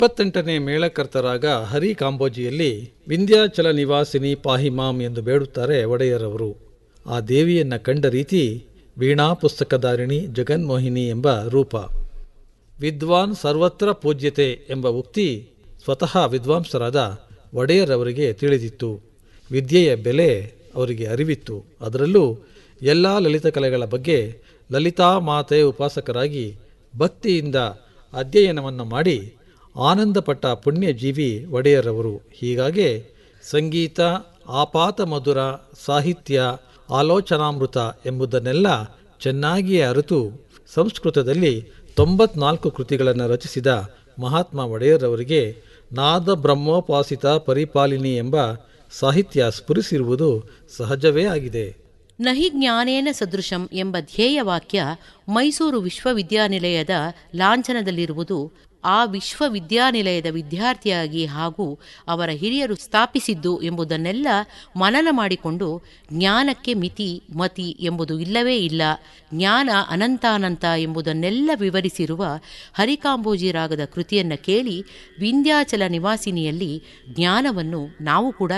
ಇಪ್ಪತ್ತೆಂಟನೇ ಮೇಳಕರ್ತರಾಗ ಹರಿ ಕಾಂಬೋಜಿಯಲ್ಲಿ ವಿಂಧ್ಯಾಚಲ ನಿವಾಸಿನಿ ಪಾಹಿಮಾಮ್ ಎಂದು ಬೇಡುತ್ತಾರೆ ಒಡೆಯರವರು ಆ ದೇವಿಯನ್ನು ಕಂಡ ರೀತಿ ವೀಣಾ ಪುಸ್ತಕಧಾರಿಣಿ ಜಗನ್ಮೋಹಿನಿ ಎಂಬ ರೂಪ ವಿದ್ವಾನ್ ಸರ್ವತ್ರ ಪೂಜ್ಯತೆ ಎಂಬ ಉಕ್ತಿ ಸ್ವತಃ ವಿದ್ವಾಂಸರಾದ ಒಡೆಯರವರಿಗೆ ತಿಳಿದಿತ್ತು ವಿದ್ಯೆಯ ಬೆಲೆ ಅವರಿಗೆ ಅರಿವಿತ್ತು ಅದರಲ್ಲೂ ಎಲ್ಲ ಲಲಿತ ಕಲೆಗಳ ಬಗ್ಗೆ ಲಲಿತಾ ಮಾತೆ ಉಪಾಸಕರಾಗಿ ಭಕ್ತಿಯಿಂದ ಅಧ್ಯಯನವನ್ನು ಮಾಡಿ ಆನಂದಪಟ್ಟ ಪುಣ್ಯಜೀವಿ ಒಡೆಯರವರು ಹೀಗಾಗಿ ಸಂಗೀತ ಆಪಾತ ಮಧುರ ಸಾಹಿತ್ಯ ಆಲೋಚನಾಮೃತ ಎಂಬುದನ್ನೆಲ್ಲ ಚೆನ್ನಾಗಿಯೇ ಅರಿತು ಸಂಸ್ಕೃತದಲ್ಲಿ ತೊಂಬತ್ನಾಲ್ಕು ಕೃತಿಗಳನ್ನು ರಚಿಸಿದ ಮಹಾತ್ಮ ಒಡೆಯರವರಿಗೆ ನಾದ ಬ್ರಹ್ಮೋಪಾಸಿತ ಪರಿಪಾಲಿನಿ ಎಂಬ ಸಾಹಿತ್ಯ ಸ್ಫುರಿಸಿರುವುದು ಸಹಜವೇ ಆಗಿದೆ ನಹಿ ಜ್ಞಾನೇನ ಸದೃಶಂ ಎಂಬ ಧ್ಯೇಯವಾಕ್ಯ ಮೈಸೂರು ವಿಶ್ವವಿದ್ಯಾನಿಲಯದ ಲಾಂಛನದಲ್ಲಿರುವುದು ಆ ವಿಶ್ವವಿದ್ಯಾನಿಲಯದ ವಿದ್ಯಾರ್ಥಿಯಾಗಿ ಹಾಗೂ ಅವರ ಹಿರಿಯರು ಸ್ಥಾಪಿಸಿದ್ದು ಎಂಬುದನ್ನೆಲ್ಲ ಮನನ ಮಾಡಿಕೊಂಡು ಜ್ಞಾನಕ್ಕೆ ಮಿತಿ ಮತಿ ಎಂಬುದು ಇಲ್ಲವೇ ಇಲ್ಲ ಜ್ಞಾನ ಅನಂತಾನಂತ ಎಂಬುದನ್ನೆಲ್ಲ ವಿವರಿಸಿರುವ ಹರಿಕಾಂಬೋಜಿ ರಾಗದ ಕೃತಿಯನ್ನು ಕೇಳಿ ವಿಂಧ್ಯಾಚಲ ನಿವಾಸಿನಿಯಲ್ಲಿ ಜ್ಞಾನವನ್ನು ನಾವು ಕೂಡ